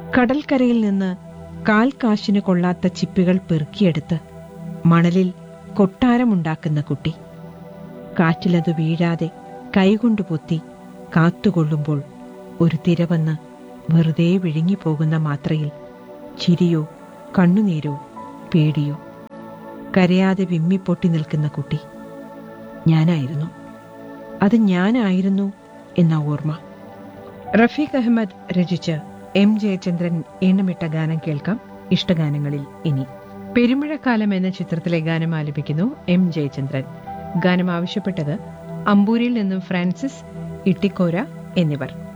കടൽക്കരയിൽ നിന്ന് കാൽ കാശിന് കൊള്ളാത്ത ചിപ്പികൾ പെറുക്കിയെടുത്ത് മണലിൽ കൊട്ടാരമുണ്ടാക്കുന്ന കുട്ടി കാറ്റിലത് വീഴാതെ കൈകൊണ്ട് പൊത്തി കാത്തുകൊള്ളുമ്പോൾ ഒരു തിര വന്ന് വെറുതെ വിഴുങ്ങിപ്പോകുന്ന മാത്രയിൽ ചിരിയോ കണ്ണുനീരോ പേടിയോ കരയാതെ വിമ്മിപ്പൊട്ടി നിൽക്കുന്ന കുട്ടി ഞാനായിരുന്നു അത് ഞാനായിരുന്നു എന്ന ഓർമ്മ റഫീഖ് അഹമ്മദ് രചിച്ച് എം ജയചന്ദ്രൻ ഈണമിട്ട ഗാനം കേൾക്കാം ഇഷ്ടഗാനങ്ങളിൽ ഇനി പെരുമഴക്കാലം എന്ന ചിത്രത്തിലെ ഗാനം ആലപിക്കുന്നു എം ജയചന്ദ്രൻ ഗാനം ആവശ്യപ്പെട്ടത് അമ്പൂരിൽ നിന്നും ഫ്രാൻസിസ് ഇട്ടിക്കോര എന്നിവർ